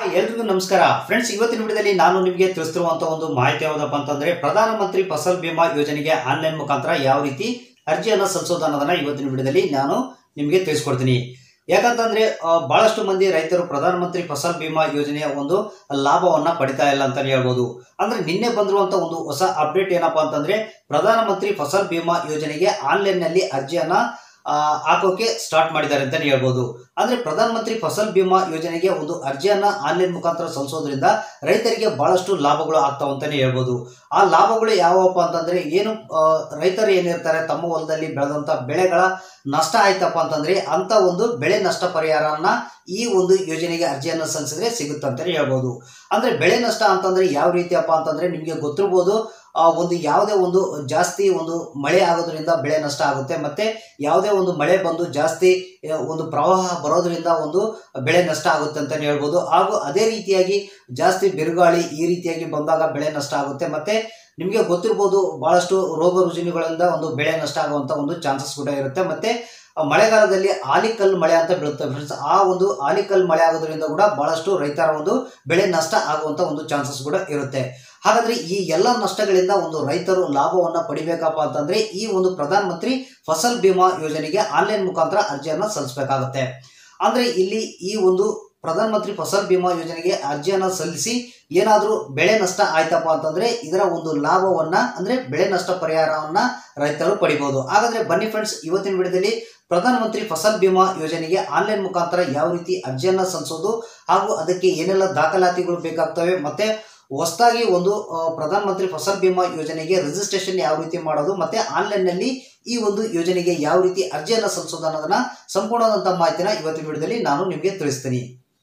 ಎಲ್ರಿಗೂ ನಮಸ್ಕಾರ ಫ್ರೆಂಡ್ಸ್ ಇವತ್ತಿನ ವಿಡಿಯೋದಲ್ಲಿ ನಾನು ನಿಮಗೆ ತಿಳಿಸ್ತಿರುವಂತ ಒಂದು ಮಾಹಿತಿ ಯಾವುದಪ್ಪ ಅಂತಂದ್ರೆ ಪ್ರಧಾನಮಂತ್ರಿ ಫಸಲ್ ಬಿಮಾ ಯೋಜನೆಗೆ ಆನ್ಲೈನ್ ಮುಖಾಂತರ ಯಾವ ರೀತಿ ಅರ್ಜಿಯನ್ನು ಸಲ್ಲಿಸೋದು ಅನ್ನೋದನ್ನ ಇವತ್ತಿನ ವಿಡಿಯೋದಲ್ಲಿ ನಾನು ನಿಮಗೆ ತಿಳಿಸ್ಕೊಡ್ತೀನಿ ಯಾಕಂತಂದ್ರೆ ಆ, ಬಹಳಷ್ಟು ಮಂದಿ ರೈತರು ಪ್ರಧಾನಮಂತ್ರಿ ಫಸಲ್ ಬಿಮಾ ಯೋಜನೆಯ ಒಂದು ಲಾಭವನ್ನ ಪಡಿತಾ ಇಲ್ಲ ಅಂತಾನೆ ಹೇಳ್ಬೋದು ಅಂದ್ರೆ ನಿನ್ನೆ ಬಂದಿರುವಂತ ಒಂದು ಹೊಸ ಅಪ್ಡೇಟ್ ಏನಪ್ಪಾ ಅಂತಂದ್ರೆ ಪ್ರಧಾನಮಂತ್ರಿ ಫಸಲ್ ಬಿಮಾ ಯೋಜನೆಗೆ ಆನ್ಲೈನ್ ನಲ್ಲಿ ಅರ್ಜಿಯನ್ನ ಆ, ಹಾಕೋಕೆ ಸ್ಟಾರ್ಟ್ ಮಾಡಿದ್ದಾರೆ ಅಂತಾನೆ ಹೇಳ್ಬೋದು ಅಂದ್ರೆ ಪ್ರಧಾನಮಂತ್ರಿ ಫಸಲ್ ಬಿಮಾ ಯೋಜನೆಗೆ ಒಂದು ಅರ್ಜಿಯನ್ನ ಆನ್ಲೈನ್ ಮುಖಾಂತರ ಸಲ್ಲಿಸೋದ್ರಿಂದ ರೈತರಿಗೆ ಬಹಳಷ್ಟು ಲಾಭಗಳು ಆಗ್ತಾವ ಅಂತಾನೆ ಹೇಳ್ಬೋದು ಆ ಲಾಭಗಳು ಯಾವಪ್ಪ ಅಂತಂದ್ರೆ ಏನು ಆ, ರೈತರು ಏನಿರ್ತಾರೆ ತಮ್ಮ ಹೊಲದಲ್ಲಿ ಬೆಳೆದಂತ ಬೆಳೆಗಳ ನಷ್ಟ ಆಯ್ತಪ್ಪ ಅಂತಂದ್ರೆ ಅಂತ ಒಂದು ಬೆಳೆ ನಷ್ಟ ಪರಿಹಾರನ ಈ ಒಂದು ಯೋಜನೆಗೆ ಅರ್ಜಿಯನ್ನು ಸಲ್ಲಿಸಿದ್ರೆ ಸಿಗುತ್ತೆ ಅಂತಾನೆ ಹೇಳ್ಬೋದು ಅಂದ್ರೆ ಬೆಳೆ ನಷ್ಟ ಅಂತಂದ್ರೆ ಯಾವ ರೀತಿಯಪ್ಪ ಅಂತಂದ್ರೆ ನಿಮಗೆ ಗೊತ್ತಿರ್ಬೋದು ಆ, ಒಂದು ಯಾವುದೇ ಒಂದು ಜಾಸ್ತಿ ಒಂದು ಮಳೆ ಆಗೋದ್ರಿಂದ ಬೆಳೆ ನಷ್ಟ ಆಗುತ್ತೆ ಮತ್ತೆ ಯಾವುದೇ ಒಂದು ಮಳೆ ಬಂದು ಜಾಸ್ತಿ ಆ, ಒಂದು ಪ್ರವಾಹ ಬರೋದ್ರಿಂದ ಒಂದು ಬೆಳೆ ನಷ್ಟ ಆಗುತ್ತೆ ಅಂತಲೇ ಹೇಳ್ಬೋದು ಹಾಗೂ ಅದೇ ರೀತಿಯಾಗಿ ಜಾಸ್ತಿ ಬಿರುಗಾಳಿ ಈ ರೀತಿಯಾಗಿ ಬಂದಾಗ ಬೆಳೆ ನಷ್ಟ ಆಗುತ್ತೆ ಮತ್ತೆ ನಿಮಗೆ ಗೊತ್ತಿರ್ಬೋದು ಬಹಳಷ್ಟು ರೋಗ ರುಜಿನಗಳಿಂದ ಒಂದು ಬೆಳೆ ನಷ್ಟ ಆಗುವಂತ ಒಂದು ಚಾನ್ಸಸ್ ಕೂಡ ಇರುತ್ತೆ ಮತ್ತೆ ಆ ಮಳೆಗಾಲದಲ್ಲಿ ಆಲಿಕಲ್ ಮಳೆ ಅಂತ ಬೀಳುತ್ತೆ ಫ್ರೆಂಡ್ಸ್ ಆ ಒಂದು ಆಲಿಕಲ್ ಮಳೆ ಆಗೋದ್ರಿಂದ ಕೂಡ ಬಹಳಷ್ಟು ರೈತರ ಒಂದು ಬೆಳೆ ನಷ್ಟ ಆಗುವಂತ ಒಂದು ಚಾನ್ಸಸ್ ಕೂಡ ಇರುತ್ತೆ ಹಾಗಾದ್ರೆ ಈ ಎಲ್ಲ ನಷ್ಟಗಳಿಂದ ಒಂದು ರೈತರು ಲಾಭವನ್ನ ಪಡಿಬೇಕಪ್ಪ ಅಂತಂದ್ರೆ ಈ ಒಂದು ಪ್ರಧಾನ ಮಂತ್ರಿ ಫಸಲ್ ಬಿಮಾ ಯೋಜನೆಗೆ ಆನ್ಲೈನ್ ಮುಖಾಂತರ ಅರ್ಜಿಯನ್ನ ಸಲ್ಲಿಸಬೇಕಾಗುತ್ತೆ ಅಂದ್ರೆ ಇಲ್ಲಿ ಈ ಒಂದು ಪ್ರಧಾನ ಮಂತ್ರಿ ಫಸಲ್ ಬಿಮಾ ಯೋಜನೆಗೆ ಅರ್ಜಿಯನ್ನ ಸಲ್ಲಿಸಿ ಏನಾದರೂ ಬೆಳೆ ನಷ್ಟ ಆಯ್ತಪ್ಪ ಅಂತಂದ್ರೆ ಇದರ ಒಂದು ಲಾಭವನ್ನ ಅಂದ್ರೆ ಬೆಳೆ ನಷ್ಟ ಪರಿಹಾರವನ್ನ ರೈತರು ಪಡಿಬಹುದು ಹಾಗಾದ್ರೆ ಬನ್ನಿ ಫ್ರೆಂಡ್ಸ್ ಇವತ್ತಿನ ವಿಡಿಯೋದಲ್ಲಿ ಪ್ರಧಾನಮಂತ್ರಿ ಫಸಲ್ ಬಿಮಾ ಯೋಜನೆಗೆ ಆನ್ಲೈನ್ ಮುಖಾಂತರ ಯಾವ ರೀತಿ ಅರ್ಜಿಯನ್ನ ಸಲ್ಲಿಸೋದು ಹಾಗೂ ಅದಕ್ಕೆ ಏನೆಲ್ಲ ದಾಖಲಾತಿಗಳು ಬೇಕಾಗ್ತವೆ ಮತ್ತೆ ಹೊಸದಾಗಿ ಒಂದು ಆ, ಪ್ರಧಾನಮಂತ್ರಿ ಫಸಲ್ ಬಿಮಾ ಯೋಜನೆಗೆ ರಿಜಿಸ್ಟ್ರೇಷನ್ ಯಾವ ರೀತಿ ಮಾಡೋದು ಮತ್ತೆ ಆನ್ಲೈನ್ ನಲ್ಲಿ ಈ ಒಂದು ಯೋಜನೆಗೆ ಯಾವ ರೀತಿ ಅರ್ಜಿಯನ್ನ ಸಲ್ಲಿಸೋದು ಅನ್ನೋದನ್ನ ಸಂಪೂರ್ಣವಾದಂತಹ ಮಾಹಿತಿನ ಇವತ್ತಿನ ವಿಡಿಯೋದಲ್ಲಿ ನಾನು ನಿಮಗೆ ತಿಳಿಸ್ತೀನಿ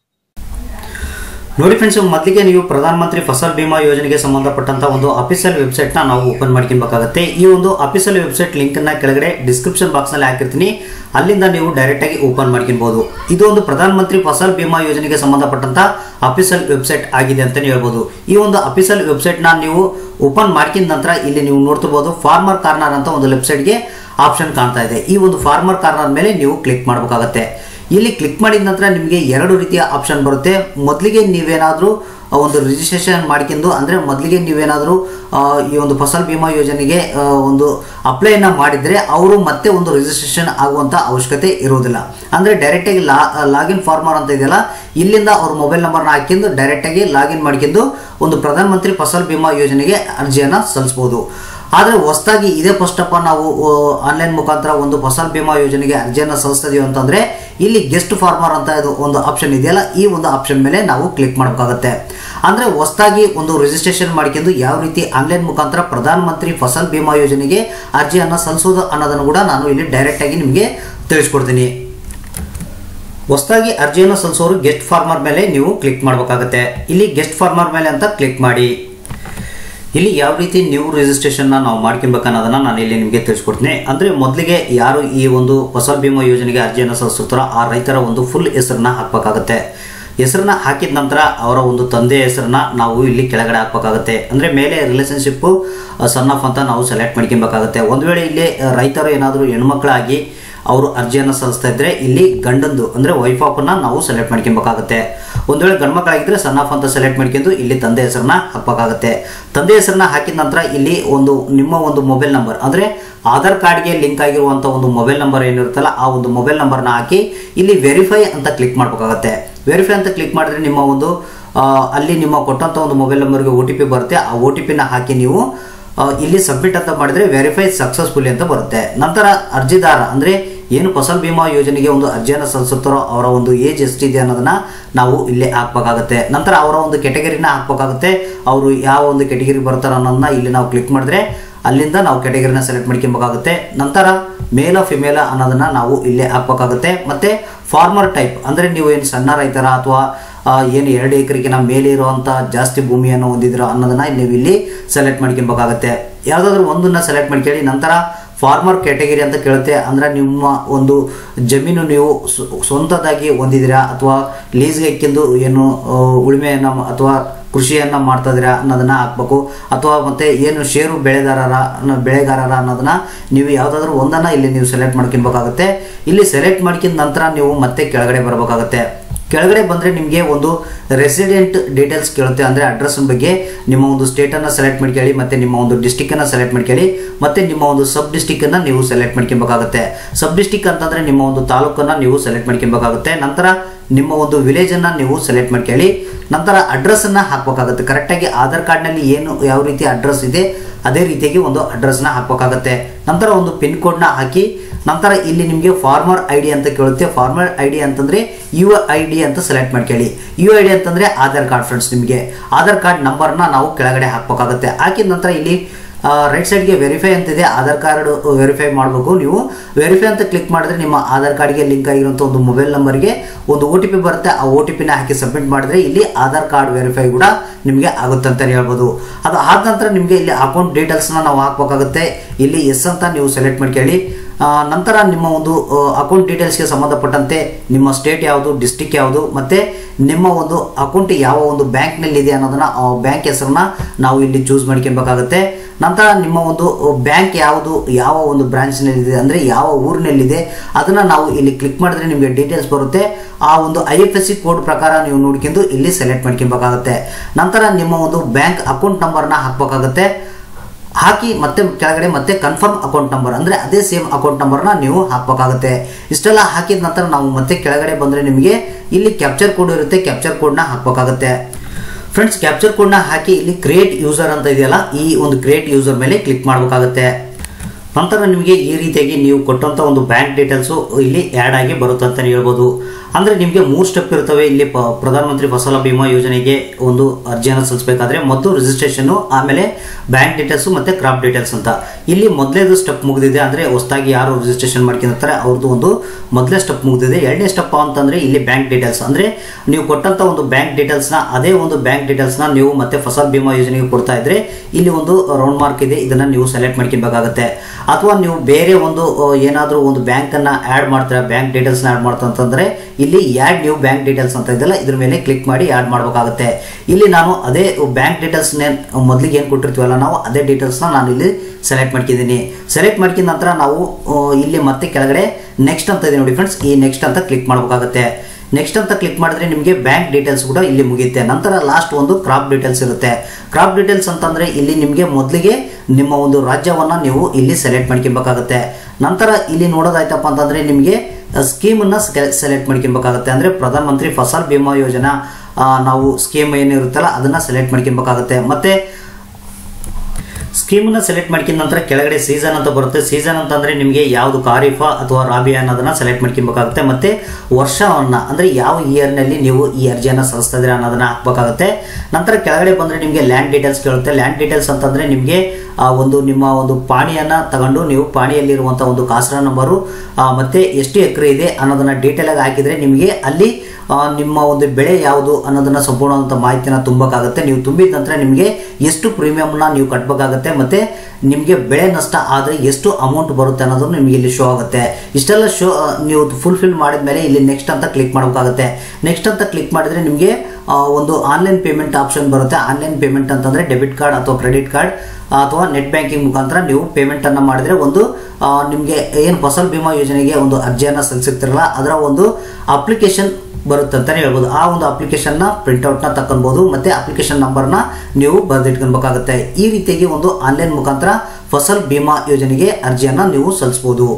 ನೋಡಿ ಫ್ರೆಂಡ್ಸ್ ಮೊದಲಿಗೆ ನೀವು ಪ್ರಧಾನಮಂತ್ರಿ ಫಸಲ್ ಬಿಮಾ ಯೋಜನೆಗೆ ಸಂಬಂಧಪಟ್ಟಂತ ಒಂದು ಅಫಿಷಿಯಲ್ ವೆಬ್ಸೈಟ್ನ ನಾವು ಓಪನ್ ಮಾಡ್ಕೊಬೇಕಾಗುತ್ತೆ ಈ ಒಂದು ಅಫಿಷಿಯಲ್ ವೆಬ್ಸೈಟ್ ಲಿಂಕನ್ನು ಕೆಳಗಡೆ ಡಿಸ್ಕ್ರಿಪ್ಷನ್ ಬಾಕ್ಸ್ನಲ್ಲಿ ಹಾಕಿರ್ತೀನಿ ಅಲ್ಲಿಂದ ನೀವು ಡೈರೆಕ್ಟಾಗಿ ಓಪನ್ ಮಾಡ್ಕೊಬಹುದು ಇದು ಒಂದು ಪ್ರಧಾನಮಂತ್ರಿ ಫಸಲ್ ಬಿಮಾ ಯೋಜನೆಗೆ ಸಂಬಂಧಪಟ್ಟಂತ ಅಫಿಷಿಯಲ್ ವೆಬ್ಸೈಟ್ ಆಗಿದೆ ಅಂತಲೇ ಹೇಳ್ಬೋದು ಈ ಒಂದು ಅಫಿಷಿಯಲ್ ವೆಬ್ಸೈಟ್ನ ನೀವು ಓಪನ್ ಮಾಡ್ಕಿದ ನಂತರ ಇಲ್ಲಿ ನೀವು ನೋಡ್ತಿರ್ಬೋದು ಫಾರ್ಮರ್ ಕಾರ್ನರ್ ಅಂತ ಒಂದು ವೆಬ್ಸೈಟ್ಗೆ ಆಪ್ಷನ್ ಕಾಣ್ತಾ ಇದೆ ಈ ಒಂದು ಫಾರ್ಮರ್ ಕಾರ್ನರ್ ಮೇಲೆ ನೀವು ಕ್ಲಿಕ್ ಮಾಡಬೇಕಾಗತ್ತೆ ಇಲ್ಲಿ ಕ್ಲಿಕ್ ಮಾಡಿದ ನಂತರ ನಿಮಗೆ ಎರಡು ರೀತಿಯ ಆಪ್ಷನ್ ಬರುತ್ತೆ ಮೊದಲಿಗೆ ನೀವೇನಾದರೂ ಒಂದು ರಿಜಿಸ್ಟ್ರೇಷನ್ ಮಾಡ್ಕೊಂಡು ಅಂದರೆ ಮೊದಲಿಗೆ ನೀವೇನಾದರೂ ಆ, ಈ ಒಂದು ಫಸಲ್ ಬಿಮಾ ಯೋಜನೆಗೆ ಆ, ಒಂದು ಅಪ್ಲೈನ ಮಾಡಿದರೆ ಅವರು ಮತ್ತೆ ಒಂದು ರಿಜಿಸ್ಟ್ರೇಷನ್ ಆಗುವಂಥ ಅವಶ್ಯಕತೆ ಇರುವುದಿಲ್ಲ ಅಂದರೆ ಡೈರೆಕ್ಟಾಗಿ ಲಾ ಲಾಗಿನ್ ಫಾರ್ಮರ್ ಅಂತ ಇದೆಯಲ್ಲ ಇಲ್ಲಿಂದ ಅವ್ರ ಮೊಬೈಲ್ ನಂಬರ್ನ ಹಾಕ್ಕೊಂಡು ಡೈರೆಕ್ಟಾಗಿ ಲಾಗಿನ್ ಮಾಡ್ಕೊಂಡು ಒಂದು ಪ್ರಧಾನಮಂತ್ರಿ ಫಸಲ್ ಬಿಮಾ ಯೋಜನೆಗೆ ಅರ್ಜಿಯನ್ನು ಸಲ್ಲಿಸ್ಬೋದು ಆದರೆ ಹೊಸದಾಗಿ ಇದೇ ಫಸ್ಟ್ ಅಪ್ಪ ನಾವು ಆನ್ಲೈನ್ ಮುಖಾಂತರ ಒಂದು ಫಸಲ್ ಬಿಮಾ ಯೋಜನೆಗೆ ಅರ್ಜಿಯನ್ನು ಸಲ್ಲಿಸ್ತಾ ಇದೀವಿ ಅಂತಂದ್ರೆ ಇಲ್ಲಿ ಗೆಸ್ಟ್ ಫಾರ್ಮರ್ ಅಂತ ಇದು ಒಂದು ಆಪ್ಷನ್ ಇದೆಯಲ್ಲ ಈ ಒಂದು ಆಪ್ಷನ್ ಮೇಲೆ ನಾವು ಕ್ಲಿಕ್ ಮಾಡಬೇಕಾಗುತ್ತೆ ಅಂದ್ರೆ ಹೊಸದಾಗಿ ಒಂದು ರಿಜಿಸ್ಟ್ರೇಷನ್ ಮಾಡ್ಕೊಂಡು ಯಾವ ರೀತಿ ಆನ್ಲೈನ್ ಮುಖಾಂತರ ಪ್ರಧಾನಮಂತ್ರಿ ಫಸಲ್ ಬಿಮಾ ಯೋಜನೆಗೆ ಅರ್ಜಿಯನ್ನು ಸಲ್ಲಿಸೋದು ಅನ್ನೋದನ್ನು ಕೂಡ ನಾನು ಇಲ್ಲಿ ಡೈರೆಕ್ಟ್ ಆಗಿ ನಿಮಗೆ ತಿಳಿಸ್ಕೊಡ್ತೀನಿ ಹೊಸದಾಗಿ ಅರ್ಜಿಯನ್ನು ಸಲ್ಲಿಸೋರು ಗೆಸ್ಟ್ ಫಾರ್ಮರ್ ಮೇಲೆ ನೀವು ಕ್ಲಿಕ್ ಮಾಡಬೇಕಾಗುತ್ತೆ ಇಲ್ಲಿ ಗೆಸ್ಟ್ ಫಾರ್ಮರ್ ಮೇಲೆ ಅಂತ ಕ್ಲಿಕ್ ಮಾಡಿ ಇಲ್ಲಿ ಯಾವ ರೀತಿ ನ್ಯೂ ರಿಜಿಸ್ಟ್ರೇಷನ್ನ ನಾವು ಮಾಡ್ಕೊಬೇಕು ಅನ್ನೋದನ್ನ ನಾನು ಇಲ್ಲಿ ನಿಮಗೆ ತಿಳಿಸ್ಕೊಡ್ತೀನಿ ಅಂದರೆ ಮೊದಲಿಗೆ ಯಾರು ಈ ಒಂದು ಫಸಲ್ ಬಿಮಾ ಯೋಜನೆಗೆ ಅರ್ಜಿಯನ್ನು ಸಲ್ಲಿಸುತ್ತಾರೋ ಆ ರೈತರ ಒಂದು ಫುಲ್ ಹೆಸರನ್ನ ಹಾಕಬೇಕಾಗುತ್ತೆ ಹೆಸರನ್ನ ಹಾಕಿದ ನಂತರ ಅವರ ಒಂದು ತಂದೆ ಹೆಸರನ್ನ ನಾವು ಇಲ್ಲಿ ಕೆಳಗಡೆ ಹಾಕಬೇಕಾಗುತ್ತೆ ಅಂದರೆ ಮೇಲೆ ರಿಲೇಷನ್ಶಿಪ್ಪು ಸನ್ ಆಫ್ ಅಂತ ನಾವು ಸೆಲೆಕ್ಟ್ ಮಾಡ್ಕೊಬೇಕಾಗುತ್ತೆ ಒಂದು ವೇಳೆ ಇಲ್ಲಿ ಆ, ರೈತರು ಏನಾದರೂ ಹೆಣ್ಮಕ್ಳಾಗಿ ಅವರು ಅರ್ಜಿಯನ್ನು ಸಲ್ಲಿಸ್ತಾ ಇದ್ರೆ ಇಲ್ಲಿ ಗಂಡಂದು ಅಂದರೆ ವೈಫ್ ಆಫನ್ನ ನಾವು ಸೆಲೆಕ್ಟ್ ಮಾಡ್ಕೊಬೇಕಾಗುತ್ತೆ ಒಂದು ವೇಳೆ ಗಂಡ್ಮಕ್ಳಾಗಿದ್ರೆ ಸನ್ ಆಫ್ ಅಂತ ಸೆಲೆಕ್ಟ್ ಮಾಡ್ಕೊಂಡು ಇಲ್ಲಿ ತಂದೆ ಹೆಸರನ್ನ ಹಾಕಬೇಕಾಗುತ್ತೆ ತಂದೆ ಹೆಸರನ್ನ ಹಾಕಿದ ನಂತರ ಇಲ್ಲಿ ಒಂದು ನಿಮ್ಮ ಒಂದು ಮೊಬೈಲ್ ನಂಬರ್ ಅಂದರೆ ಆಧಾರ್ ಕಾರ್ಡ್ಗೆ ಲಿಂಕ್ ಆಗಿರುವಂಥ ಒಂದು ಮೊಬೈಲ್ ನಂಬರ್ ಏನಿರುತ್ತಲ್ಲ ಆ ಒಂದು ಮೊಬೈಲ್ ನಂಬರ್ನ ಹಾಕಿ ಇಲ್ಲಿ ವೆರಿಫೈ ಅಂತ ಕ್ಲಿಕ್ ಮಾಡಬೇಕಾಗುತ್ತೆ ವೆರಿಫೈ ಅಂತ ಕ್ಲಿಕ್ ಮಾಡಿದ್ರೆ ನಿಮ್ಮ ಒಂದು ಆ, ಅಲ್ಲಿ ನಿಮ್ಮ ಕೊಟ್ಟಂಥ ಒಂದು ಮೊಬೈಲ್ ನಂಬರ್ಗೆ ಒ ಟಿ ಪಿ ಬರುತ್ತೆ ಆ ಒ ಟಿ ಪಿನ ಹಾಕಿ ನೀವು ಆ, ಇಲ್ಲಿ ಸಬ್ಮಿಟ್ ಅಂತ ಮಾಡಿದ್ರೆ ವೆರಿಫೈ ಸಕ್ಸಸ್ಫುಲಿ ಅಂತ ಬರುತ್ತೆ ನಂತರ ಅರ್ಜಿದಾರ ಅಂದರೆ ಏನು ಫಸಲ್ ಬಿಮಾ ಯೋಜನೆಗೆ ಒಂದು ಅರ್ಜಿಯನ್ನು ಸಲ್ಲಿಸುತ್ತಾರೋ ಅವರ ಒಂದು ಏಜ್ ಎಷ್ಟಿದೆ ಅನ್ನೋದನ್ನ ನಾವು ಇಲ್ಲಿ ಹಾಕ್ಬೇಕಾಗುತ್ತೆ ನಂತರ ಅವರ ಒಂದು ಕೆಟಗರಿನ ಹಾಕ್ಬೇಕಾಗುತ್ತೆ ಅವರು ಯಾವ ಒಂದು ಕೆಟಗರಿ ಬರ್ತಾರೋ ಅನ್ನೋದನ್ನ ಇಲ್ಲಿ ನಾವು ಕ್ಲಿಕ್ ಮಾಡಿದ್ರೆ ಅಲ್ಲಿಂದ ನಾವು ಕೆಟಗರಿನ ಸೆಲೆಕ್ಟ್ ಮಾಡ್ಕೊಬೇಕಾಗುತ್ತೆ ನಂತರ ಮೇಲ ಫಿಮೇಲ ಅನ್ನೋದನ್ನ ನಾವು ಇಲ್ಲೇ ಹಾಕ್ಬೇಕಾಗುತ್ತೆ ಮತ್ತೆ ಫಾರ್ಮರ್ ಟೈಪ್ ಅಂದರೆ ನೀವು ಏನು ಸಣ್ಣ ರೈತರ ಅಥವಾ ಆ, ಏನು ಎರಡು ಎಕರೆಗಿನ ಮೇಲೆ ಇರುವಂಥ ಜಾಸ್ತಿ ಭೂಮಿಯನ್ನು ಹೊಂದಿದಿರೋ ಅನ್ನೋದನ್ನ ನೀವು ಇಲ್ಲಿ ಸೆಲೆಕ್ಟ್ ಮಾಡ್ಕೊಬೇಕಾಗುತ್ತೆ ಯಾವುದಾದ್ರೂ ಒಂದನ್ನ ಸೆಲೆಕ್ಟ್ ಮಾಡ್ಕೊಳ್ಳಿ ನಂತರ ಫಾರ್ಮರ್ ಕ್ಯಾಟಗರಿ ಅಂತ ಕೇಳುತ್ತೆ ಅಂದರೆ ನಿಮ್ಮ ಒಂದು ಜಮೀನು ನೀವು ಸ್ವ- ಸ್ವಂತದಾಗಿ ಹೊಂದಿದ್ದೀರಾ ಅಥವಾ ಲೀಸ್ಗೆ ಇಕ್ಕಿಂದು ಏನು ಆ, ಉಳುಮೆಯನ್ನು ಅಥವಾ ಕೃಷಿಯನ್ನು ಮಾಡ್ತಾ ಇದ್ದೀರಾ ಅನ್ನೋದನ್ನ ಹಾಕ್ಬೇಕು ಅಥವಾ ಮತ್ತೆ ಏನು ಷೇರು ಬೆಳೆಗಾರರ ಅನ್ನೋ- ಬೆಳೆಗಾರರ ಅನ್ನೋದನ್ನ ನೀವು ಯಾವುದಾದ್ರೂ ಒಂದನ್ನು ಇಲ್ಲಿ ನೀವು ಸೆಲೆಕ್ಟ್ ಮಾಡ್ಕೊಬೇಕಾಗುತ್ತೆ ಇಲ್ಲಿ ಸೆಲೆಕ್ಟ್ ಮಾಡ್ಕೊಂಡ ನಂತರ ನೀವು ಮತ್ತೆ ಕೆಳಗಡೆ ಬರಬೇಕಾಗುತ್ತೆ ಕೆಳಗಡೆ ಬಂದರೆ ನಿಮಗೆ ಒಂದು ರೆಸಿಡೆಂಟ್ ಡೀಟೇಲ್ಸ್ ಕೇಳುತ್ತೆ ಅಂದರೆ ಅಡ್ರೆಸ್ ಬಗ್ಗೆ ನಿಮ್ಮ ಒಂದು ಸ್ಟೇಟನ್ನು ಸೆಲೆಕ್ಟ್ ಮಾಡ್ಕೊಳ್ಳಿ ಮತ್ತು ನಿಮ್ಮ ಒಂದು ಡಿಸ್ಟಿಕ್ಕನ್ನು ಸೆಲೆಕ್ಟ್ ಮಾಡ್ಕೊಳ್ಳಿ ಮತ್ತು ನಿಮ್ಮ ಒಂದು ಸಬ್ ಡಿಸ್ಟಿಕ್ಕನ್ನು ನೀವು ಸೆಲೆಕ್ಟ್ ಮಾಡ್ಕೊಬೇಕಾಗುತ್ತೆ ಸಬ್ ಡಿಸ್ಟಿಕ್ ಅಂತಂದರೆ ನಿಮ್ಮ ಒಂದು ತಾಲೂಕನ್ನು ನೀವು ಸೆಲೆಕ್ಟ್ ಮಾಡ್ಕೊಬೇಕಾಗುತ್ತೆ ನಂತರ ನಿಮ್ಮ ಒಂದು ವಿಲೇಜನ್ನು ನೀವು ಸೆಲೆಕ್ಟ್ ಮಾಡ್ಕೊಳ್ಳಿ ನಂತರ ಅಡ್ರೆಸ್ಸನ್ನು ಹಾಕಬೇಕಾಗುತ್ತೆ ಕರೆಕ್ಟಾಗಿ ಆಧಾರ್ ಕಾರ್ಡ್ನಲ್ಲಿ ಏನು ಯಾವ ರೀತಿ ಅಡ್ರೆಸ್ ಇದೆ ಅದೇ ರೀತಿಯಾಗಿ ಒಂದು ಅಡ್ರೆಸ್ನ ಹಾಕಬೇಕಾಗುತ್ತೆ ನಂತರ ಒಂದು ಪಿನ್ ಕೋಡ್ನ ಹಾಕಿ ನಂತರ ಇಲ್ಲಿ ನಿಮಗೆ ಫಾರ್ಮರ್ ಐ ಡಿ ಅಂತ ಕೇಳುತ್ತೆ ಫಾರ್ಮರ್ ಐ ಡಿ ಅಂತಂದರೆ ಯು ಐ ಡಿ ಅಂತ ಸೆಲೆಕ್ಟ್ ಮಾಡ್ಕೊಳ್ಳಿ ಯು ಐ ಡಿ ಅಂತಂದರೆ ಆಧಾರ್ ಕಾರ್ಡ್ ಫ್ರೆಂಡ್ಸ್ ನಿಮಗೆ ಆಧಾರ್ ಕಾರ್ಡ್ ನಂಬರ್ನ ನಾವು ಕೆಳಗಡೆ ಹಾಕಬೇಕಾಗುತ್ತೆ ಹಾಕಿದ ನಂತರ ಇಲ್ಲಿ ರೈಟ್ ಸೈಡ್ಗೆ ವೆರಿಫೈ ಅಂತಿದೆ ಆಧಾರ್ ಕಾರ್ಡ್ ವೆರಿಫೈ ಮಾಡಬೇಕು ನೀವು ವೆರಿಫೈ ಅಂತ ಕ್ಲಿಕ್ ಮಾಡಿದ್ರೆ ನಿಮ್ಮ ಆಧಾರ್ ಕಾರ್ಡ್ಗೆ ಲಿಂಕ್ ಆಗಿರುವಂಥ ಒಂದು ಮೊಬೈಲ್ ನಂಬರ್ಗೆ ಒಂದು ಒ ಟಿ ಪಿ ಬರುತ್ತೆ ಆ ಒ ಟಿ ಪಿನ ಹಾಕಿ ಸಬ್ಮಿಟ್ ಮಾಡಿದ್ರೆ ಇಲ್ಲಿ ಆಧಾರ್ ಕಾರ್ಡ್ ವೆರಿಫೈ ಕೂಡ ನಿಮಗೆ ಆಗುತ್ತೆ ಅಂತಲೇ ಹೇಳ್ಬೋದು ಅದು ಆದ ನಂತರ ನಿಮಗೆ ಇಲ್ಲಿ ಅಕೌಂಟ್ ಡೀಟೇಲ್ಸ್ನ ನಾವು ಹಾಕಬೇಕಾಗುತ್ತೆ ಇಲ್ಲಿ ಎಸ್ ಅಂತ ನೀವು ಸೆಲೆಕ್ಟ್ ಮಾಡ್ಕೊಳ್ಳಿ ಆ, ನಂತರ ನಿಮ್ಮ ಒಂದು ಅಕೌಂಟ್ ಡೀಟೇಲ್ಸ್ಗೆ ಸಂಬಂಧಪಟ್ಟಂತೆ ನಿಮ್ಮ ಸ್ಟೇಟ್ ಯಾವುದು ಡಿಸ್ಟಿಕ್ ಯಾವುದು ಮತ್ತು ನಿಮ್ಮ ಒಂದು ಅಕೌಂಟ್ ಯಾವ ಒಂದು ಬ್ಯಾಂಕ್ನಲ್ಲಿದೆ ಅನ್ನೋದನ್ನ ಆ ಬ್ಯಾಂಕ್ ಹೆಸರನ್ನ ನಾವು ಇಲ್ಲಿ ಚೂಸ್ ಮಾಡ್ಕೊಬೇಕಾಗುತ್ತೆ ನಂತರ ನಿಮ್ಮ ಒಂದು ಬ್ಯಾಂಕ್ ಯಾವುದು ಯಾವ ಒಂದು ಬ್ರಾಂಚ್ನಲ್ಲಿದೆ ಅಂದರೆ ಯಾವ ಊರಿನಲ್ಲಿದೆ ಅದನ್ನು ನಾವು ಇಲ್ಲಿ ಕ್ಲಿಕ್ ಮಾಡಿದ್ರೆ ನಿಮಗೆ ಡೀಟೇಲ್ಸ್ ಬರುತ್ತೆ ಆ ಒಂದು I F S C code ಪ್ರಕಾರ ನೀವು ನೋಡ್ಕೊಂಡು ಇಲ್ಲಿ ಸೆಲೆಕ್ಟ್ ಮಾಡ್ಕೊಬೇಕಾಗುತ್ತೆ ನಂತರ ನಿಮ್ಮ ಒಂದು ಬ್ಯಾಂಕ್ ಅಕೌಂಟ್ ನಂಬರ್ನ ಹಾಕಬೇಕಾಗುತ್ತೆ ಹಾಕಿ ಮತ್ತೆ ಕೆಳಗಡೆ ಮತ್ತೆ ಕನ್ಫರ್ಮ್ ಅಕೌಂಟ್ ನಂಬರ್ ಅಂದರೆ ಅದೇ ಸೇಮ್ ಅಕೌಂಟ್ ನಂಬರ್ನ ನೀವು ಹಾಕಬೇಕಾಗುತ್ತೆ ಇಷ್ಟೆಲ್ಲ ಹಾಕಿದ ನಂತರ ನಾವು ಮತ್ತೆ ಕೆಳಗಡೆ ಬಂದರೆ ನಿಮಗೆ ಇಲ್ಲಿ ಕ್ಯಾಪ್ಚರ್ ಕೋಡ್ ಇರುತ್ತೆ ಕ್ಯಾಪ್ಚರ್ ಕೋಡ್ನ ಹಾಕಬೇಕಾಗುತ್ತೆ ಫ್ರೆಂಡ್ಸ್ ಕ್ಯಾಪ್ಚರ್ ಕೋಡ್ನ ಹಾಕಿ ಇಲ್ಲಿ ಕ್ರಿಯೇಟ್ ಯೂಸರ್ ಅಂತ ಇದೆಯಲ್ಲ ಈ ಒಂದು ಕ್ರಿಯೇಟ್ ಯೂಸರ್ ಮೇಲೆ ಕ್ಲಿಕ್ ಮಾಡಬೇಕಾಗುತ್ತೆ ನಂತರ ನಿಮಗೆ ಈ ರೀತಿಯಾಗಿ ನೀವು ಕೊಟ್ಟಂಥ ಒಂದು ಬ್ಯಾಂಕ್ ಡೀಟೇಲ್ಸು ಇಲ್ಲಿ ಆ್ಯಡ್ ಆಗಿ ಬರುತ್ತೆ ಅಂತಲೇ ಹೇಳ್ಬೋದು ಅಂದರೆ ನಿಮಗೆ ಮೂರು ಸ್ಟೆಪ್ ಇರ್ತವೆ ಇಲ್ಲಿ ಪ ಪ್ರಧಾನಮಂತ್ರಿ ಫಸಲ ಬಿಮಾ ಯೋಜನೆಗೆ ಒಂದು ಅರ್ಜಿಯನ್ನು ಸಲ್ಲಿಸಬೇಕಾದ್ರೆ ಮೊದಲು ರಿಜಿಸ್ಟ್ರೇಷನ್ನು ಆಮೇಲೆ ಬ್ಯಾಂಕ್ ಡೀಟೇಲ್ಸು ಮತ್ತು ಕ್ರಾಪ್ ಡೀಟೇಲ್ಸ್ ಅಂತ ಇಲ್ಲಿ ಮೊದಲೇದು ಸ್ಟೆಪ್ ಮುಗಿದಿದೆ ಅಂದರೆ ಹೊಸದಾಗಿ ಯಾರು ರಿಜಿಸ್ಟ್ರೇಷನ್ ಮಾಡ್ಕೊಂಡಿರ್ತಾರೆ ಅವ್ರದ್ದು ಒಂದು ಮೊದಲೇ ಸ್ಟೆಪ್ ಮುಗಿದಿದೆ ಎರಡನೇ ಸ್ಟೆಪ್ ಅಂತಂದರೆ ಇಲ್ಲಿ ಬ್ಯಾಂಕ್ ಡೀಟೇಲ್ಸ್ ಅಂದರೆ ನೀವು ಕೊಟ್ಟಂಥ ಒಂದು ಬ್ಯಾಂಕ್ ಡೀಟೇಲ್ಸ್ನ ಅದೇ ಒಂದು ಬ್ಯಾಂಕ್ ಡೀಟೇಲ್ಸ್ನ ನೀವು ಮತ್ತೆ ಫಸಲ್ ಬಿಮಾ ಯೋಜನೆಗೆ ಕೊಡ್ತಾ ಇದ್ರೆ ಇಲ್ಲಿ ಒಂದು ರೌಂಡ್ ಮಾರ್ಕ್ ಇದೆ ಇದನ್ನು ನೀವು ಸೆಲೆಕ್ಟ್ ಮಾಡ್ಕೊಬೇಕಾಗುತ್ತೆ ಅಥವಾ ನೀವು ಬೇರೆ ಒಂದು ಏನಾದರೂ ಒಂದು ಬ್ಯಾಂಕನ್ನು ಆ್ಯಡ್ ಮಾಡ್ತಾರೆ ಬ್ಯಾಂಕ್ ಡೀಟೇಲ್ಸ್ನ ಆ್ಯಡ್ ಮಾಡ್ತಾ ಅಂತಂದರೆ ಇಲ್ಲಿ ಯಾಡ್ ನ್ಯೂ ಬ್ಯಾಂಕ್ ಡೀಟೇಲ್ಸ್ ಅಂತ ಇದೆಯಲ್ಲ ಇದ್ರ ಮೇಲೆ ಕ್ಲಿಕ್ ಮಾಡಿ ಆ್ಯಡ್ ಮಾಡಬೇಕಾಗುತ್ತೆ ಇಲ್ಲಿ ನಾನು ಅದೇ ಬ್ಯಾಂಕ್ ಡೀಟೇಲ್ಸ್ನೇ ಮೊದಲಿಗೆ ಏನು ಕೊಟ್ಟಿರ್ತೀವಲ್ಲ ನಾವು ಅದೇ ಡೀಟೇಲ್ಸ್ನ ನಾನು ಇಲ್ಲಿ ಸೆಲೆಕ್ಟ್ ಮಾಡ್ಕಿದ್ದೀನಿ ಸೆಲೆಕ್ಟ್ ಮಾಡ್ಕಿದ ನಂತರ ನಾವು ಆ, ಇಲ್ಲಿ ಮತ್ತೆ ಕೆಳಗಡೆ ನೆಕ್ಸ್ಟ್ ಅಂತ ಇದೆ ನೋಡಿ ಫ್ರೆಂಡ್ಸ್ ಈ ನೆಕ್ಸ್ಟ್ ಅಂತ ಕ್ಲಿಕ್ ಮಾಡಬೇಕಾಗುತ್ತೆ ನೆಕ್ಸ್ಟ್ ಅಂತ ಕ್ಲಿಕ್ ಮಾಡಿದ್ರೆ ನಿಮಗೆ ಬ್ಯಾಂಕ್ ಡೀಟೇಲ್ಸ್ ಕೂಡ ಇಲ್ಲಿ ಮುಗಿಯುತ್ತೆ ನಂತರ ಲಾಸ್ಟ್ ಒಂದು ಕ್ರಾಪ್ ಡೀಟೇಲ್ಸ್ ಇರುತ್ತೆ ಕ್ರಾಪ್ ಡೀಟೇಲ್ಸ್ ಅಂತಂದ್ರೆ ಇಲ್ಲಿ ನಿಮಗೆ ಮೊದಲಿಗೆ ನಿಮ್ಮ ಒಂದು ರಾಜ್ಯವನ್ನು ನೀವು ಇಲ್ಲಿ ಸೆಲೆಕ್ಟ್ ಮಾಡ್ಕೊಬೇಕಾಗುತ್ತೆ ನಂತರ ಇಲ್ಲಿ ನೋಡೋದಾಯ್ತಪ್ಪ ಅಂತಂದ್ರೆ ನಿಮಗೆ ಸ್ಕೀಮನ್ನು ಸೆಲೆಕ್ಟ್ ಮಾಡ್ಕೊಬೇಕಾಗುತ್ತೆ ಅಂದರೆ ಪ್ರಧಾನ ಮಂತ್ರಿ ಫಸಲ್ ಬಿಮಾ ಯೋಜನಾ ಆ, ನಾವು ಸ್ಕೀಮ್ ಏನಿರುತ್ತಲ್ಲ ಅದನ್ನು ಸೆಲೆಕ್ಟ್ ಮಾಡ್ಕೊಬೇಕಾಗುತ್ತೆ ಮತ್ತು ಸ್ಕೀಮನ್ನ ಸೆಲೆಕ್ಟ್ ಮಾಡ್ಕಿದ ನಂತರ ಕೆಳಗಡೆ ಸೀಸನ್ ಅಂತ ಬರುತ್ತೆ ಸೀಸನ್ ಅಂತಂದ್ರೆ ನಿಮಗೆ ಯಾವುದು ಖಾರಿಫ ಅಥವಾ ರಾಬಿ ಅನ್ನೋದನ್ನ ಸೆಲೆಕ್ಟ್ ಮಾಡ್ಕೊಬೇಕಾಗುತ್ತೆ ಮತ್ತೆ ವರ್ಷವನ್ನ ಅಂದ್ರೆ ಯಾವ ಇಯರ್ನಲ್ಲಿ ನೀವು ಈ ಅರ್ಜಿಯನ್ನು ಸಲ್ಲಿಸ್ತಾ ಇದ್ದೀರಾ ಅನ್ನೋದನ್ನ ಹಾಕಬೇಕಾಗುತ್ತೆ ನಂತರ ಕೆಳಗಡೆ ಬಂದ್ರೆ ನಿಮಗೆ ಲ್ಯಾಂಡ್ ಡೀಟೇಲ್ಸ್ ಕೇಳುತ್ತೆ ಲ್ಯಾಂಡ್ ಡೀಟೇಲ್ಸ್ ಅಂತಂದ್ರೆ ನಿಮಗೆ ಆ ಒಂದು ನಿಮ್ಮ ಒಂದು ಪಾಣಿಯನ್ನ ತಗೊಂಡು ನೀವು ಪಾಣಿಯಲ್ಲಿರುವಂಥ ಒಂದು ಕಾಸರ ನಂಬರು ಆ, ಮತ್ತೆ ಎಷ್ಟು ಎಕರೆ ಇದೆ ಅನ್ನೋದನ್ನ ಡೀಟೇಲ್ ಆಗಿ ಹಾಕಿದ್ರೆ ನಿಮಗೆ ಅಲ್ಲಿ ಆ, ನಿಮ್ಮ ಒಂದು ಬೆಳೆ ಯಾವುದು ಅನ್ನೋದನ್ನ ಸಂಪೂರ್ಣವಾದಂಥ ಮಾಹಿತಿನ ತುಂಬಬೇಕಾಗುತ್ತೆ ನೀವು ತುಂಬಿದ ನಂತರ ನಿಮಗೆ ಎಷ್ಟು ಪ್ರೀಮಿಯಂನ ನೀವು ಕಟ್ಟಬೇಕಾಗುತ್ತೆ ಮತ್ತೆ ನಿಮಗೆ ಬೆಳೆ ನಷ್ಟ ಆದರೆ ಎಷ್ಟು ಅಮೌಂಟ್ ಬರುತ್ತೆ ಅನ್ನೋದು ನಿಮಗೆ ಇಲ್ಲಿ ಶೋ ಆಗುತ್ತೆ ಇಷ್ಟೆಲ್ಲ ಶೋ ಆ, ನೀವು ಫುಲ್ಫಿಲ್ ಮಾಡಿದ ಮೇಲೆ ಇಲ್ಲಿ ನೆಕ್ಸ್ಟ್ ಅಂತ ಕ್ಲಿಕ್ ಮಾಡಬೇಕಾಗುತ್ತೆ ನೆಕ್ಸ್ಟ್ ಅಂತ ಕ್ಲಿಕ್ ಮಾಡಿದ್ರೆ ನಿಮಗೆ ಆ, ಒಂದು ಆನ್ಲೈನ್ ಪೇಮೆಂಟ್ ಆಪ್ಷನ್ ಬರುತ್ತೆ ಆನ್ಲೈನ್ ಪೇಮೆಂಟ್ ಅಂತಂದರೆ ಡೆಬಿಟ್ ಕಾರ್ಡ್ ಅಥವಾ ಕ್ರೆಡಿಟ್ ಕಾರ್ಡ್ ಅಥವಾ ನೆಟ್ ಬ್ಯಾಂಕಿಂಗ್ ಮುಖಾಂತರ ನೀವು ಪೇಮೆಂಟನ್ನು ಮಾಡಿದರೆ ಒಂದು ಆ, ನಿಮಗೆ ಏನು ಫಸಲ್ ಬಿಮಾ ಯೋಜನೆಗೆ ಒಂದು ಅರ್ಜಿಯನ್ನು ಸಲ್ಲಿಸಿರ್ತಿರಲ್ಲ ಅದರ ಒಂದು ಅಪ್ಲಿಕೇಶನ್ ಬರುತ್ತೆ ಅಂತಲೇ ಹೇಳ್ಬೋದು ಆ ಒಂದು ಅಪ್ಲಿಕೇಶನ್ನ ಪ್ರಿಂಟ್ಔಟ್ನ ತಗೊಳ್ಬೋದು ಮತ್ತು ಅಪ್ಲಿಕೇಶನ್ ನಂಬರ್ನ ನೀವು ಬರೆದಿಟ್ಕೊಬೇಕಾಗುತ್ತೆ ಈ ರೀತಿಯಾಗಿ ಒಂದು ಆನ್ಲೈನ್ ಮುಖಾಂತರ ಫಸಲ್ ಬಿಮಾ ಯೋಜನೆಗೆ ಅರ್ಜಿಯನ್ನು ನೀವು ಸಲ್ಲಿಸ್ಬೋದು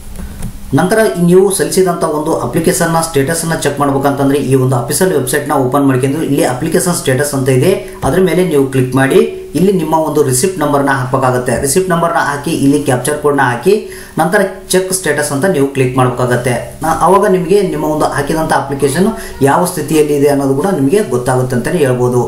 ನಂತರ ನೀವು ಸಲ್ಲಿಸಿದಂಥ ಒಂದು ಅಪ್ಲಿಕೇಶನ್ನ ಸ್ಟೇಟಸನ್ನು ಚೆಕ್ ಮಾಡ್ಬೇಕಂತಂದ್ರೆ ಈ ಒಂದು ಅಫಿಷಿಯಲ್ ವೆಬ್ಸೈಟ್ನ ಓಪನ್ ಮಾಡ್ಕೊಂಡು ಇಲ್ಲಿ ಅಪ್ಲಿಕೇಶನ್ ಸ್ಟೇಟಸ್ ಅಂತ ಇದೆ ಅದ್ರ ಮೇಲೆ ನೀವು ಕ್ಲಿಕ್ ಮಾಡಿ ಇಲ್ಲಿ ನಿಮ್ಮ ಒಂದು ರಿಸಿಪ್ಟ್ ನಂಬರ್ನ ಹಾಕಬೇಕಾಗುತ್ತೆ ರಿಸಿಪ್ಟ್ ನಂಬರ್ನ ಹಾಕಿ ಇಲ್ಲಿ ಕ್ಯಾಪ್ಚರ್ ಕೋಡ್ನ ಹಾಕಿ ನಂತರ ಚೆಕ್ ಸ್ಟೇಟಸ್ ಅಂತ ನೀವು ಕ್ಲಿಕ್ ಮಾಡಬೇಕಾಗತ್ತೆ ಆವಾಗ ನಿಮಗೆ ನಿಮ್ಮ ಒಂದು ಹಾಕಿದಂಥ ಅಪ್ಲಿಕೇಶನ್ ಯಾವ ಸ್ಥಿತಿಯಲ್ಲಿ ಇದೆ ಅನ್ನೋದು ಕೂಡ ನಿಮಗೆ ಗೊತ್ತಾಗುತ್ತೆ ಅಂತಲೇ ಹೇಳ್ಬೋದು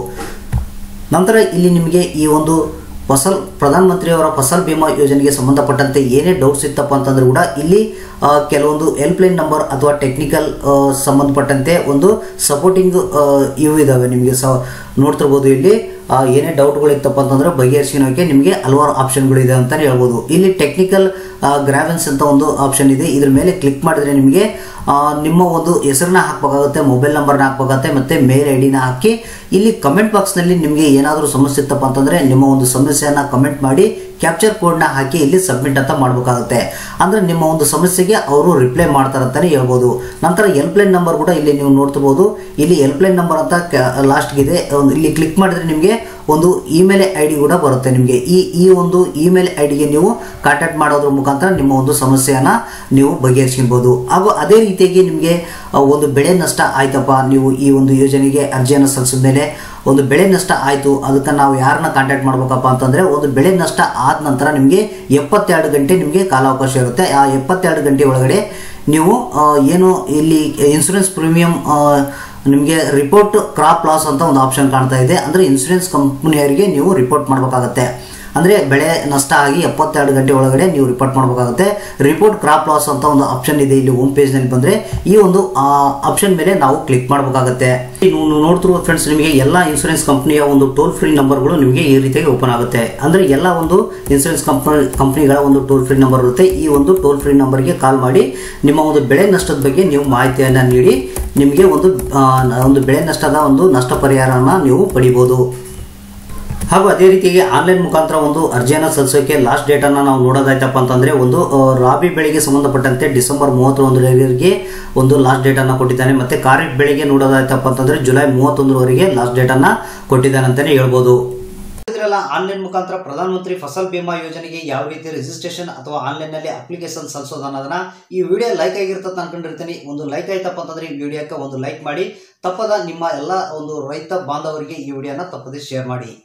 ನಂತರ ಇಲ್ಲಿ ನಿಮಗೆ ಈ ಒಂದು ಫಸಲ್ ಪ್ರಧಾನ ಮಂತ್ರಿಯವರ ಫಸಲ್ ಬಿಮಾ ಯೋಜನೆಗೆ ಸಂಬಂಧಪಟ್ಟಂತೆ ಏನೇ ಡೌಟ್ಸ್ ಇತ್ತಪ್ಪ ಅಂತಂದ್ರೆ ಕೂಡ ಇಲ್ಲಿ ಆ, ಕೆಲವೊಂದು ಹೆಲ್ಪ್ಲೈನ್ ನಂಬರ್ ಅಥವಾ ಟೆಕ್ನಿಕಲ್ ಸಂಬಂಧಪಟ್ಟಂತೆ ಒಂದು ಸಪೋರ್ಟಿಂಗ್ ಇವು ಇದಾವೆ ನಿಮಗೆ ಸ ನೋಡ್ತಿರ್ಬೋದು ಇಲ್ಲಿ ಆ, ಏನೇ ಡೌಟ್ಗಳು ಇತ್ತಪ್ಪ ಅಂತಂದ್ರೆ ಬಗೆಹರಿಸಿನೋಕೆ ನಿಮಗೆ ಹಲವಾರು ಆಪ್ಷನ್ಗಳು ಇದೆ ಅಂತಲೇ ಹೇಳ್ಬೋದು ಇಲ್ಲಿ ಟೆಕ್ನಿಕಲ್ ಗ್ರಾವೆನ್ಸ್ ಅಂತ ಒಂದು ಆಪ್ಷನ್ ಇದೆ ಇದ್ರ ಮೇಲೆ ಕ್ಲಿಕ್ ಮಾಡಿದ್ರೆ ನಿಮಗೆ ಆ, ನಿಮ್ಮ ಒಂದು ಹೆಸರನ್ನ ಹಾಕಬೇಕಾಗುತ್ತೆ ಮೊಬೈಲ್ ನಂಬರ್ನ ಹಾಕಬೇಕಾಗುತ್ತೆ ಮತ್ತು ಮೇಲ್ ಐ ಡಿನ ಹಾಕಿ ಇಲ್ಲಿ ಕಮೆಂಟ್ ಬಾಕ್ಸ್ನಲ್ಲಿ ನಿಮಗೆ ಏನಾದರೂ ಸಮಸ್ಯೆ ಇತ್ತಪ್ಪ ಅಂತಂದರೆ ನಿಮ್ಮ ಒಂದು ಸಮಸ್ಯೆಯನ್ನು ಕಮೆಂಟ್ ಮಾಡಿ ಕ್ಯಾಪ್ಚರ್ ಕೋಡ್ನ ಹಾಕಿ ಇಲ್ಲಿ ಸಬ್ಮಿಟ್ ಅಂತ ಮಾಡಬೇಕಾಗುತ್ತೆ ಅಂದರೆ ನಿಮ್ಮ ಒಂದು ಸಮಸ್ಯೆಗೆ ಅವರು ರಿಪ್ಲೈ ಮಾಡ್ತಾರಂತಾನೆ ಹೇಳ್ಬೋದು ನಂತರ ಹೆಲ್ಪ್ಲೈನ್ ನಂಬರ್ ಕೂಡ ಇಲ್ಲಿ ನೀವು ನೋಡ್ತಿರ್ಬೋದು ಇಲ್ಲಿ ಹೆಲ್ಪ್ಲೈನ್ ನಂಬರ್ ಅಂತ ಲಾಸ್ಟ್ಗಿದೆ ಒಂದು ಇಲ್ಲಿ ಕ್ಲಿಕ್ ಮಾಡಿದ್ರೆ ನಿಮಗೆ ಒಂದು ಇಮೇಲ್ ಐ ಡಿ ಕೂಡ ಬರುತ್ತೆ ನಿಮಗೆ ಈ ಈ ಒಂದು ಇಮೇಲ್ ಐ ಡಿಗೆ ನೀವು ಕಾಂಟ್ಯಾಕ್ಟ್ ಮಾಡೋದ್ರ ಮುಖಾಂತರ ನಿಮ್ಮ ಒಂದು ಸಮಸ್ಯೆಯನ್ನು ನೀವು ಬಗೆಹರಿಸ್ಕೊಬೋದು ಹಾಗೂ ಅದೇ ರೀತಿಯಾಗಿ ನಿಮಗೆ ಆ, ಒಂದು ಬೆಳೆ ನಷ್ಟ ಆಯ್ತಪ್ಪ ನೀವು ಈ ಒಂದು ಯೋಜನೆಗೆ ಅರ್ಜಿಯನ್ನು ಸಲ್ಲಿಸಿದ ಮೇಲೆ ಒಂದು ಬೆಳೆ ನಷ್ಟ ಆಯಿತು ಅದಕ್ಕೆ ನಾವು ಯಾರನ್ನ ಕಾಂಟ್ಯಾಕ್ಟ್ ಮಾಡ್ಬೇಕಪ್ಪ ಅಂತಂದರೆ ಒಂದು ಬೆಳೆ ನಷ್ಟ ಆದ ನಂತರ ನಿಮಗೆ ಎಪ್ಪತ್ತೆರಡು ಗಂಟೆ ನಿಮಗೆ ಕಾಲಾವಕಾಶ ಇರುತ್ತೆ ಆ ಎಪ್ಪತ್ತೆರಡು ಗಂಟೆ ಒಳಗಡೆ ನೀವು ಆ, ಏನು ಇಲ್ಲಿ ಇನ್ಸೂರೆನ್ಸ್ ಪ್ರೀಮಿಯಂ ನಿಮಗೆ ರಿಪೋರ್ಟ್ ಕ್ರಾಪ್ ಲಾಸ್ ಅಂತ ಒಂದು ಆಪ್ಷನ್ ಕಾಣ್ತಾ ಇದೆ ಅಂದರೆ ಇನ್ಸೂರೆನ್ಸ್ ಕಂಪ್ನಿಯವರಿಗೆ ನೀವು ರಿಪೋರ್ಟ್ ಮಾಡಬೇಕಾಗತ್ತೆ ಅಂದರೆ ಬೆಳೆ ನಷ್ಟ ಆಗಿ ಎಪ್ಪತ್ತೆರಡು ಗಂಟೆ ಒಳಗಡೆ ನೀವು ರಿಪೋರ್ಟ್ ಮಾಡಬೇಕಾಗುತ್ತೆ ರಿಪೋರ್ಟ್ ಕ್ರಾಪ್ ಲಾಸ್ ಅಂತ ಒಂದು ಆಪ್ಷನ್ ಇದೆ ಇಲ್ಲಿ ಹೋಮ್ ಪೇಜ್ನಲ್ಲಿ ಬಂದರೆ ಈ ಒಂದು ಆಪ್ಷನ್ ಮೇಲೆ ನಾವು ಕ್ಲಿಕ್ ಮಾಡಬೇಕಾಗುತ್ತೆ ನೀವು ನೋಡ್ತಿರುವ ಫ್ರೆಂಡ್ಸ್ ನಿಮಗೆ ಎಲ್ಲ ಇನ್ಸೂರೆನ್ಸ್ ಕಂಪ್ನಿಯ ಒಂದು ಟೋಲ್ ಫ್ರೀ ನಂಬರ್ಗಳು ನಿಮಗೆ ಈ ರೀತಿಯಾಗಿ ಓಪನ್ ಆಗುತ್ತೆ ಅಂದರೆ ಎಲ್ಲ ಒಂದು ಇನ್ಸೂರೆನ್ಸ್ ಕಂಪನಿ ಕಂಪ್ನಿಗಳ ಒಂದು ಟೋಲ್ ಫ್ರೀ ನಂಬರ್ ಇರುತ್ತೆ ಈ ಒಂದು ಟೋಲ್ ಫ್ರೀ ನಂಬರ್ಗೆ ಕಾಲ್ ಮಾಡಿ ನಿಮ್ಮ ಒಂದು ಬೆಳೆ ನಷ್ಟದ ಬಗ್ಗೆ ನೀವು ಮಾಹಿತಿಯನ್ನು ನೀಡಿ ನಿಮಗೆ ಒಂದು ಆ, ಒಂದು ಬೆಳೆ ನಷ್ಟದ ಒಂದು ನಷ್ಟ ಪರಿಹಾರನ ನೀವು ಪಡಿಬೋದು ಹಾಗೂ ಅದೇ ರೀತಿಯಾಗಿ ಆನ್ಲೈನ್ ಮುಖಾಂತರ ಒಂದು ಅರ್ಜಿಯನ್ನು ಸಲ್ಲಿಸೋಕೆ ಲಾಸ್ಟ್ ಡೇಟನ್ನು ನಾವು ನೋಡೋದಾಯ್ತಪ್ಪ ಅಂತಂದರೆ ಒಂದು ಆ, ರಾಬಿ ಬೆಳೆಗೆ ಸಂಬಂಧಪಟ್ಟಂತೆ ಡಿಸೆಂಬರ್ ಮೂವತ್ತೊಂದರವರೆಗೆ ಒಂದು ಲಾಸ್ಟ್ ಡೇಟನ್ನು ಕೊಟ್ಟಿದ್ದಾನೆ ಮತ್ತು ಖಾರಿಫ್ ಬೆಳೆಗೆ ನೋಡೋದಾಯ್ತಪ್ಪ ಅಂತಂದರೆ ಜುಲೈ ಮೂವತ್ತೊಂದರವರೆಗೆ ಲಾಸ್ಟ್ ಡೇಟನ್ನು ಕೊಟ್ಟಿದ್ದಾನೆ ಅಂತಲೇ ಹೇಳ್ಬೋದು ಇದ್ರಲ್ಲ ಆನ್ಲೈನ್ ಮುಖಾಂತರ ಪ್ರಧಾನಮಂತ್ರಿ ಫಸಲ್ ಬಿಮಾ ಯೋಜನೆಗೆ ಯಾವ ರೀತಿ ರಿಜಿಸ್ಟ್ರೇಷನ್ ಅಥವಾ ಆನ್ಲೈನ್ನಲ್ಲಿ ಅಪ್ಲಿಕೇಶನ್ ಸಲ್ಲಿಸೋದು ಅನ್ನೋದನ್ನ ಈ ವಿಡಿಯೋ ಲೈಕ್ ಆಗಿರ್ತದೆ ಅನ್ಕೊಂಡಿರ್ತೀನಿ ಒಂದು ಲೈಕ್ ಆಯ್ತಪ್ಪ ಅಂತಂದ್ರೆ ಈ ವಿಡಿಯೋಕ್ಕೆ ಒಂದು ಲೈಕ್ ಮಾಡಿ ತಪ್ಪದ ನಿಮ್ಮ ಎಲ್ಲ ಒಂದು ರೈತ ಬಾಂಧವರಿಗೆ ಈ ವಿಡಿಯೋನ ತಪ್ಪದೆ ಶೇರ್ ಮಾಡಿ